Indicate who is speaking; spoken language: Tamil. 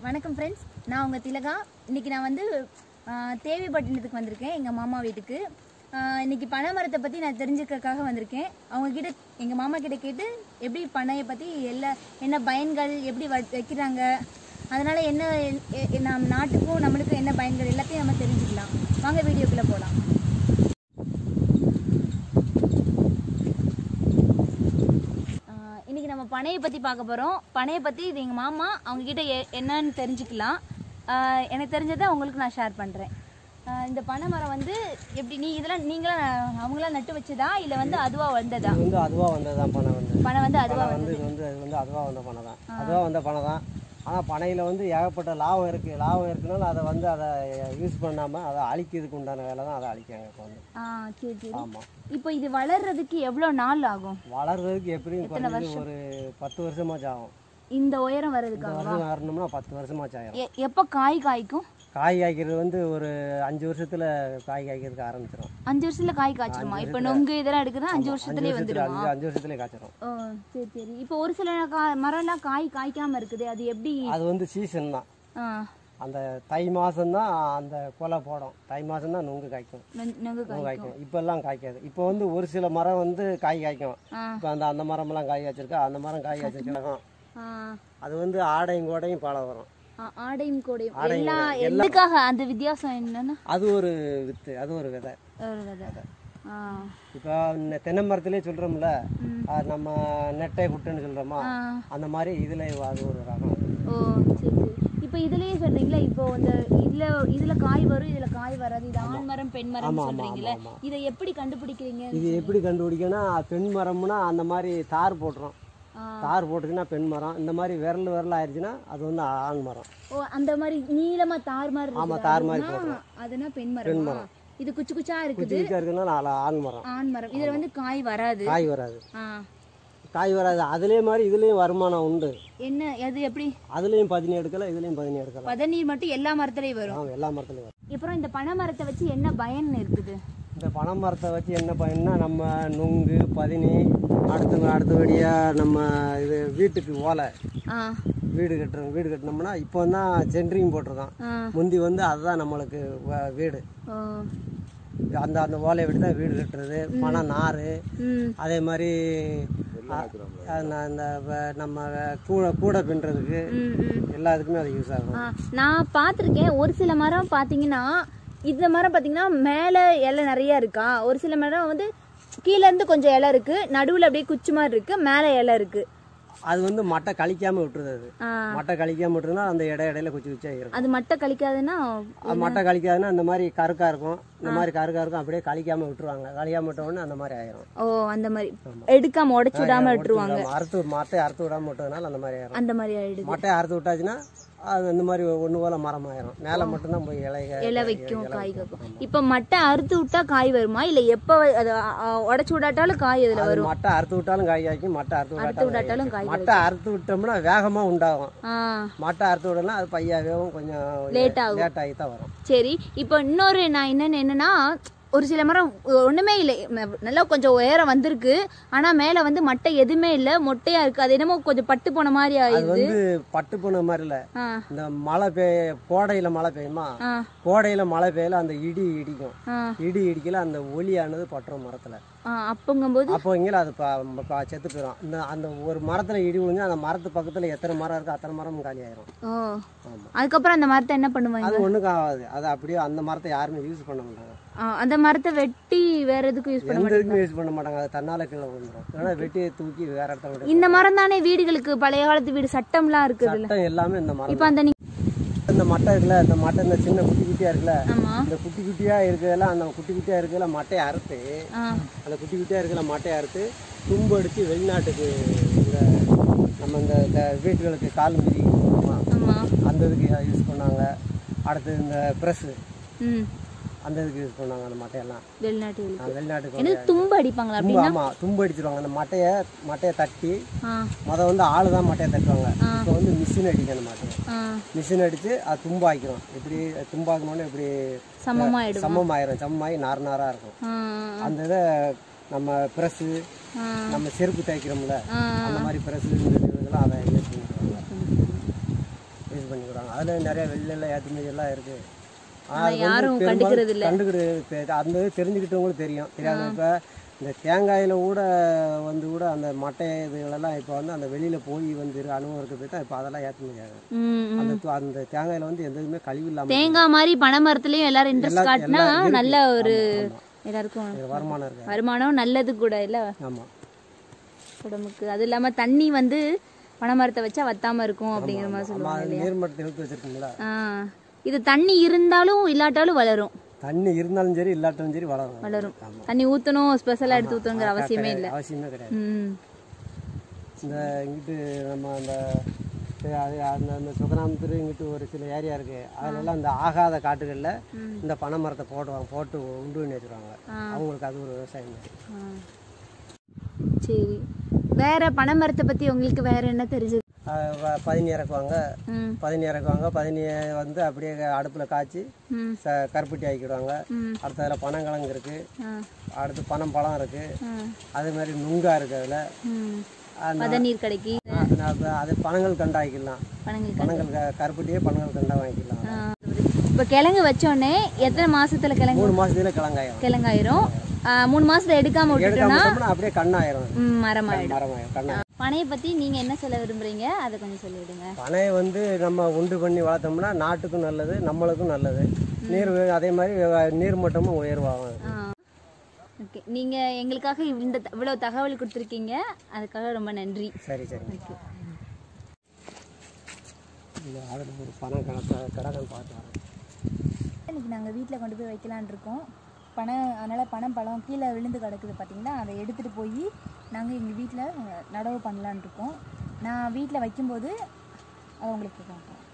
Speaker 1: வணக்கம் ஃப்ரெண்ட்ஸ் நான் உங்கள் திலகா இன்னைக்கு நான் வந்து ஆ, தேவிப்பட்டினத்துக்கு வந்திருக்கேன் எங்கள் மாமா வீட்டுக்கு ஆ, இன்னைக்கு பனை மரத்தை பற்றி நான் தெரிஞ்சுக்கிறதுக்காக வந்திருக்கேன் அவங்க கிட்ட எங்கள் மாமா கிட்ட கேட்டு எப்படி பனையை பற்றி எல்லா என்ன பயன்கள் எப்படி வ- வைக்கிறாங்க அதனால என்ன எ- எ- நம் நாட்டுக்கும் நம்மளுக்கும் என்ன பயன்கள் எல்லாத்தையும் நம்ம தெரிஞ்சுக்கலாம் வாங்க வீடியோக்குள்ளே போகலாம் ஆஹ் இன்னைக்கு நம்ம பனையை பற்றி பார்க்க போகிறோம் பனையை பற்றி இது எங்கள் மாமா அவங்க கிட்ட எ- என்னன்னு தெரிஞ்சுக்கலாம் ஆஹ் எனக்கு தெரிஞ்சதை உங்களுக்கு நான் ஷேர் பண்ணுறேன் இந்த பனை மரம் வந்து எப்படி நீ இதெல்லாம் நீங்களாம் அவங்களாம் நட்டு வச்சதா இல்லை வந்து அதுவாக வந்ததா
Speaker 2: இது வந்து அதுவா வந்ததுதான் பனை வந்து
Speaker 1: பனை வந்து அதுவாக
Speaker 2: பனை வந்து இது வந்து இது வந்து அதுவா வந்த பனை தான் அதுவா வந்த பனை தான் ஆனால் பனையில் வந்து ஏகப்பட்ட லாபம் இருக்குது லாபம் இருக்குனால அதை வந்து அதை யூஸ் பண்ணாமல் அதை அழிக்கிறதுக்கு உண்டான வேலை தான் அதை அழிக்காங்க இப்போ வந்து
Speaker 1: ஆ சரி சரி
Speaker 2: ஆமாம்
Speaker 1: இப்போ இது வளர்றதுக்கு எவ்வளோ நாள் ஆகும்
Speaker 2: வளர்றதுக்கு எப்படியும் குறைஞ்சது ஒரு பத்து வருஷமாச்சும் ஆகும்
Speaker 1: இந்த உயரம்
Speaker 2: இந்த
Speaker 1: வர்றதுக்காக
Speaker 2: வருஷம் வரணும்னா பத்து வருஷமாச்சும் ஆயிரும்
Speaker 1: எ- எப்போ காய் காய்க்கும்
Speaker 2: காய் காய்க்கிறது வந்து ஒரு அஞ்சு வருஷத்துல காய் காய்க்கிறதுக்கு ஆரம்பிச்சிடும்
Speaker 1: அஞ்சு வருஷத்துல காய் காய்ச்சிருமா இப்போ நொங்கு இதெல்லாம் எடுக்குதா அஞ்சு வருஷத்துலேயே
Speaker 2: வருஷத்துல
Speaker 1: வந்துடுமா
Speaker 2: அஞ்சு அஞ்சு வருஷத்துலேயே காய்ச்சிரும்
Speaker 1: ஓ சரி சரி இப்போ ஒரு சில கா மரம்லாம் காய் காய்க்காம இருக்குது அது எப்படி
Speaker 2: அது வந்து சீசன் தான்
Speaker 1: ஆ
Speaker 2: அந்த தை மாதம் தான் அந்த கொலை போடும் தை மாதம் தான் நுங்கு காய்க்கும்
Speaker 1: நொ- நொங்கு காய்
Speaker 2: நுங்கு காய்க்கும் இப்போல்லாம் காய்க்காது இப்போ வந்து ஒரு சில மரம் வந்து காய் காய்க்கும்
Speaker 1: ஆ
Speaker 2: இப்போ அந்த அந்த மரமெல்லாம் காய் காய்ச்சிருக்கா அந்த மரம் காய் காய்ச்சிருக்கா
Speaker 1: ஆ
Speaker 2: அது வந்து ஆடையும் கோடையும் பழம் வரும்
Speaker 1: ஆ- ஆடையும் கூடையும்
Speaker 2: ஆடையும்
Speaker 1: எல்லா
Speaker 2: கூடையும்.
Speaker 1: எதுக்காக அந்த வித்தியாசம் என்னன்னா
Speaker 2: அது ஒரு வித்து அது ஒரு விதை
Speaker 1: ஒரு விதை ஆ
Speaker 2: இப்போ இந்த தென்னை மரத்திலே சொல்கிறோம்ல
Speaker 1: ம்.
Speaker 2: நம்ம நெட்டை குட்டுன்னு சொல்கிறோமா
Speaker 1: ஆ.
Speaker 2: அந்த மாதிரி இதில் அது ஒரு ரகம் அது.
Speaker 1: ஓ சரி சரி இப்போ இதுலயே சொல்றீங்களா இப்போ இந்த இதுல இதுல காய் வரும் இதுல காய் வராது இது ஆண் மரம் பெண் மரம்
Speaker 2: ஆமா, ஆமா,
Speaker 1: சொல்றீங்களா
Speaker 2: ஆமா,
Speaker 1: இதை எப்படி கண்டுபிடிக்கிறீங்க
Speaker 2: இது எப்படி கண்டுபிடிக்கணும்னா பெண் மரம்னா அந்த மாதிரி தார் போட்டுரும்
Speaker 1: ஆ.
Speaker 2: தார் போட்டுச்சுன்னா பெண் மரம் இந்த மாதிரி விரல் விரல் ஆயிடுச்சுன்னா அது வந்து ஆண் மரம்
Speaker 1: ஓ அந்த மாதிரி நீளமா தார் மாதிரி
Speaker 2: ஆமா,
Speaker 1: இருக்குதா?
Speaker 2: தார் மாதிரி
Speaker 1: அதுனா-
Speaker 2: போடுறோம்.
Speaker 1: அதுனா பெண் மரம் இது குச்சி குச்சா இருக்குது
Speaker 2: குச்சி குச்சியாக இருக்குதுன்னா அது ஆண் மரம்
Speaker 1: ஆண் மரம் இதுல வந்து காய் வராது
Speaker 2: காய் வராது
Speaker 1: ஆ
Speaker 2: காய் வராது அதுலேயே மாதிரி இதுலேயும் வருமானம் உண்டு
Speaker 1: என்ன அது எப்படி
Speaker 2: அதுலேயும் பதினி எடுக்கலாம் இதுலேயும் பதினி எடுக்கலாம்
Speaker 1: பதநீர் மட்டும் எல்லா மரத்துலயும் வரும்
Speaker 2: ஆமாம் எல்லா மரத்துலையும் வரும்
Speaker 1: அப்புறம் இந்த பனை மரத்தை வச்சு என்ன பயன் இருக்குது
Speaker 2: இந்த பனை மரத்தை வச்சு என்ன பயன்னா நம்ம நுங்கு பதினி அடுத்து அடுத்தபடியாக நம்ம இது வீட்டுக்கு ஓலை
Speaker 1: ஆ
Speaker 2: வீடு கட்டுறோம் வீடு கட்டினோம்னா இப்போ தான் சென்ட்ரிங் போட்டிருக்கோம்
Speaker 1: ஆ
Speaker 2: முந்தி வந்து அதுதான் நம்மளுக்கு வ- வீடு
Speaker 1: ஓ
Speaker 2: அந்த அந்த ஓலையை விட்டு தான் வீடு கட்டுறது பனை நார்
Speaker 1: ம்
Speaker 2: அதே மாதிரி அ- அந்த அந்த வ- நம்ம கூடை கூடை பின்னுறதுக்கு
Speaker 1: ம் ம்
Speaker 2: எல்லா இதுக்குமே அது யூஸ் ஆகும்
Speaker 1: ஆ, நான் பார்த்துருக்கேன் ஒரு சில மரம் பார்த்தீங்கன்னா இந்த மரம் பார்த்தீங்கன்னா மேலே இலை நிறைய இருக்கா ஒரு சில மரம் வந்து கீழ இருந்து கொஞ்சம் இலை இருக்கு நடுவில் அப்படியே குச்சி மாதிரி இருக்கு மேலே இலை இருக்கு
Speaker 2: அது வந்து மட்டை கழிக்காம விட்டுருது அது
Speaker 1: ஆ,
Speaker 2: மட்டை கழிக்காம விட்டுருந்தா அந்த இட இடையில குச்சி குச்சியாக இருக்கும்
Speaker 1: அது மட்டை கழிக்காதுன்னா
Speaker 2: அது மட்டை கழிக்காதுன்னா இந்த மாதிரி கருக்கா இருக்கும் இந்த மாதிரி கருக்கா இருக்கும் அப்படியே கழிக்காம விட்டுருவாங்க கழிக்காம விட்ட உடனே அந்த மாதிரி ஆயிரும்
Speaker 1: ஓ அந்த மாதிரி எடுக்காம உடைச்சு விடாம விட்டுருவாங்க
Speaker 2: நம்ம அறுத்து மட்டையை அறுத்து விடாம விட்டதுனால அந்த மாதிரி ஆயிரும்
Speaker 1: அந்த மாதிரி ஆயிடுது
Speaker 2: மட்டையை அறுத்து விட்டாச்சுன்னா அது இந்த மாதிரி ஒன்று போல மரம் ஆயிரும் மேலே மட்டும்தான் போய் இலைக
Speaker 1: இலை வைக்கும் காய் காக்கும் இப்போ மட்டை அறுத்து விட்டா காய் வருமா இல்லை எப்போ அதை உடச்சு விடாட்டாலும் காய் அதில்
Speaker 2: அது
Speaker 1: வரும்
Speaker 2: மட்டை அறுத்து விட்டாலும் காய் காய்க்கும் மட்டை அறுத்து
Speaker 1: அறுத்து
Speaker 2: விட்டாலும்
Speaker 1: விடாட்டாலும் காய்
Speaker 2: மட்டை அறுத்து விட்டோம்னா வேகமா உண்டாகும்
Speaker 1: ஆ
Speaker 2: மட்டை அறுத்து விடலாம் அது பையாவேவும் கொஞ்சம்
Speaker 1: Late ஆகும்.
Speaker 2: லேட் ஆகி தான் வரும்
Speaker 1: சரி இப்போ இன்னொரு நான் என்னன்னு என்னன்னா ஒரு சில மரம் ஒண்ணுமே இல்லை ம- நல்லா கொஞ்சம் உயரம் வந்திருக்கு ஆனா மேல வந்து மட்டை எதுவுமே இல்ல மொட்டையா இருக்கு அது என்னமோ கொஞ்சம் பட்டு போன மாதிரி
Speaker 2: அது
Speaker 1: ஆயிடுது
Speaker 2: வந்து பட்டு போன மாதிரி இல்ல
Speaker 1: ஆ
Speaker 2: இந்த மழை பெய்ய கோடையில மழை பெய்யுமா
Speaker 1: ஆ
Speaker 2: கோடையில மழை பெய்யல அந்த இடி இடிக்கும்
Speaker 1: ஆ
Speaker 2: இடி இடிக்கல அந்த ஒலியானது பட்டுரும் மரத்துல
Speaker 1: ஆ அப்பங்கும்போது
Speaker 2: அப்போ இங்கே அது ப- ப- செத்து போயிடும் இந்த அந்த ஒரு மரத்துல இடி விழுந்து அந்த மரத்து பக்கத்துல எத்தனை மரம் இருக்கு அத்தனை மரமும் காலி ஆயிரும்
Speaker 1: ஓ
Speaker 2: ஆமா
Speaker 1: அதுக்கப்புறம் அந்த மரத்தை என்ன பண்ணுவாங்க
Speaker 2: அது ஒண்ணுக்கும் ஆகாது அது அப்படியே அந்த மரத்தை யாருமே யூஸ் பண்ண மாட்டாங்க
Speaker 1: ஆ, அந்த மரத்தை வெட்டி வேற எதுக்கும் யூஸ் பண்ண
Speaker 2: எந்த
Speaker 1: மாட்டாங்க
Speaker 2: இதுக்குமே யூஸ் பண்ண மாட்டாங்க அது தன்னால கீழே விழுந்துரும் அதனால வெட்டி தூக்கி வேற இடத்துல விட்டு
Speaker 1: இந்த மரம் தானே வீடுகளுக்கு பழைய காலத்து வீடு சட்டம்லாம் இருக்குதுல்ல
Speaker 2: சட்டம் எல்லாமே இந்த மரம்
Speaker 1: இப்போ அந்த நீ
Speaker 2: இந்த மட்டை இருக்குல்ல இந்த மட்டை இந்த சின்ன குட்டி குட்டியா இருக்குல்ல
Speaker 1: ஆமா
Speaker 2: இந்த குட்டி குட்டியா இருக்கிறதெல்லாம் அந்த குட்டி குட்டியா இருக்கிற மட்டையை அறுத்து
Speaker 1: ஆ
Speaker 2: அந்த குட்டி குட்டியா இருக்கிற மட்டையை அறுத்து தும்பு அடிச்சு வெளிநாட்டுக்கு இந்த நம்ம இந்த இந்த வீட்டுகளுக்கு கால் மிதி போடுறோமா,
Speaker 1: ஆமா
Speaker 2: அந்த இதுக்கு யூஸ் பண்ணாங்க அடுத்து இந்த ப்ரெஸ்ஸு
Speaker 1: ம்
Speaker 2: அந்த இதுக்கு யூஸ் பண்ணாங்க அந்த மட்டையெல்லாம்
Speaker 1: வெளிநாட்டு வீடு.
Speaker 2: நான் வெளிநாட்டுக்கு
Speaker 1: என்னது
Speaker 2: வந்து
Speaker 1: தும்பு அடிப்பாங்களா
Speaker 2: தும்பு
Speaker 1: அப்படின்னா
Speaker 2: ஆமாம் தும்பு அடிச்சிருவாங்க அந்த மட்டையை மட்டையை தட்டி
Speaker 1: ஆ
Speaker 2: முத வந்து ஆளு தான் மட்டையை தட்டுவாங்க
Speaker 1: ஆ.
Speaker 2: இப்போ வந்து மிஷின் அடிக்கணும் மாட்டேன்
Speaker 1: ஆ
Speaker 2: மிஷின் அடித்து அது தும்பாக்கிறோம் இப்படி தும்பாக்கணும்னு இப்படி
Speaker 1: சமமாயிடும்
Speaker 2: சமமாயிரும் சமமாகி நார் நாராக இருக்கும்
Speaker 1: ஆ
Speaker 2: அந்த இதை நம்ம ப்ரெஸ்ஸு
Speaker 1: ஆ
Speaker 2: நம்ம செருப்பு தைக்கிறோம்ல
Speaker 1: ஆ
Speaker 2: அந்த மாதிரி ப்ரெஸ்ஸு இதெல்லாம் அதை யூஸ் பண்ணிக்கிறாங்க யூஸ் யூஸ் பண்ணிக்கிறாங்க அதில் நிறைய வெளியில ஏற்றுமதி எல்லாம் இருக்குது
Speaker 1: யாரும் கண்டுக்கிறது இல்ல.
Speaker 2: கண்டுக்கிறது அந்த இது தெரிஞ்சுக்கிட்டவங்களுக்கு தெரியும் தெரியாது இப்போ இந்த தேங்காயில் கூட வந்து கூட அந்த மட்டை இதுகளெல்லாம் இப்போ வந்து அந்த வெளியில் போய் வந்து அனுபவம் இருக்கிறது தான் இப்போ அதெல்லாம் ஏற்றுமதி ஆகுது
Speaker 1: ம், ம்.
Speaker 2: அந்த து- அந்த தேங்காயில் வந்து எந்த இதுவுமே கழிவு இல்லாமல்
Speaker 1: தேங்காய் மாதிரி பனை மரத்துலயும் எல்லாரும் இன்ட்ரெஸ்ட்
Speaker 2: எல்லா-
Speaker 1: காட்டினா
Speaker 2: எல்லாம் இருக்கு.
Speaker 1: நல்ல ஒரு
Speaker 2: ஆமா,
Speaker 1: எல்லாருக்கும்
Speaker 2: வருமானம் இருக்கு
Speaker 1: வருமானம் நல்லது கூட இல்ல
Speaker 2: ஆமாம்
Speaker 1: உடம்புக்கு அது இல்லாம தண்ணி வந்து பனை மரத்தை வச்சா வத்தாம இருக்கும் அப்படிங்கிற மாதிரி
Speaker 2: ஆமாம்
Speaker 1: சொல்லுவாங்க
Speaker 2: அது நீர்மட்டத்தை இழுத்து வச்சிருக்கீங்களா
Speaker 1: ஆ இது தண்ணி இருந்தாலும் இல்லாட்டாலும் வளரும்
Speaker 2: தண்ணி இருந்தாலும் சரி இல்லாட்டாலும் சரி வளரும்
Speaker 1: வளரும்
Speaker 2: ஆமாம்
Speaker 1: தண்ணி ஊத்தணும் ஸ்பெஷலா எடுத்து ஊத்தணுங்கிற அவசியமே இல்ல
Speaker 2: அவசியமே கிடையாது
Speaker 1: ம்
Speaker 2: இந்த இங்கிட்டு நம்ம அந்த சரி, அது அந்த அந்த சுகராமத்துரு இங்கிட்டு ஒரு சில ஏரியா இருக்கு அதுலலாம் இந்த ஆகாத காட்டுகளில் இந்த பனை மரத்தை போடுவாங்க போட்டு உண்டு பண்ணி வச்சுருவாங்க அவங்களுக்கு அது ஒரு விவசாயம் மாதிரி
Speaker 1: ஆ. சரி வேற பனை மரத்தை பத்தி உங்களுக்கு வேற என்ன தெரிஞ்சது
Speaker 2: அது வ- பதினி இறக்குவாங்க
Speaker 1: ம்
Speaker 2: பதினி இறக்குவாங்க பதினி வந்து அப்படியே அடுப்பில் காய்ச்சி
Speaker 1: ம்
Speaker 2: ச கருப்பட்டி ஆக்கிடுவாங்க
Speaker 1: ம்
Speaker 2: அடுத்ததில் பனங்கிழங்கு இருக்குது
Speaker 1: ஆ
Speaker 2: அடுத்து பனம் பழம் இருக்குது
Speaker 1: ஆ
Speaker 2: அதே மாதிரி நுங்கா இருக்குது அதில்
Speaker 1: ம் பதநீர் கடைக்கு
Speaker 2: அது பனங்கள் கண்டாக்கிக்கலாம்
Speaker 1: பனங்கள்
Speaker 2: பனங்கள் க- கருப்பட்டியே பனங்கள் கண்டா வாங்கிக்கலாம்
Speaker 1: ஆ. இப்ப கிழங்கு வச்சோடனே எத்தனை மாசத்துல கிழங்கு
Speaker 2: மூணு மாசத்துல கிழங்காயிரும்
Speaker 1: கிழங்காயிரும் ஆ, மூணு மாசத்துல எடுக்காம
Speaker 2: எடுக்காம
Speaker 1: விட்டுட்டோம்னா
Speaker 2: விட்டோம்னா அப்படியே கண்ணாயிரும் அது.
Speaker 1: ம், மரமாயிடும்
Speaker 2: மரமாயிரும் கண்ணாயிரும்
Speaker 1: பனையை பத்தி நீங்க என்ன சொல்ல விரும்புறீங்க அதை கொஞ்சம் சொல்லிவிடுங்க
Speaker 2: பனையை வந்து நம்ம உண்டு பண்ணி வளர்த்தோம்னா நாட்டுக்கும் நல்லது நம்மளுக்கும் நல்லது நீர் வே- அதே மாதிரி வே- நீர் மட்டமும் உயர்வாகும்
Speaker 1: ஓகே நீங்க எங்களுக்காக இந்த த- இவ்வளவு தகவல் கொடுத்துருக்கீங்க அதுக்காக ரொம்ப நன்றி
Speaker 2: சரி சரி இந்த அதில் ஒரு பணம் கணக்கு கடகம் பார்த்து வரேன்
Speaker 1: இன்னைக்கு நாங்கள் வீட்டில் கொண்டு போய் வைக்கலான் இருக்கோம் பணம் அதனால் பணம் பழம் கீழே விழுந்து கிடக்குது பார்த்தீங்களா அதை எடுத்துகிட்டு போய் நாங்கள் எங்கள் வீட்டில் நடவு பண்ணலான் இருக்கோம் நான் வீட்டில் வைக்கும்போது அதை உங்களுக்கு காட்டுறேன்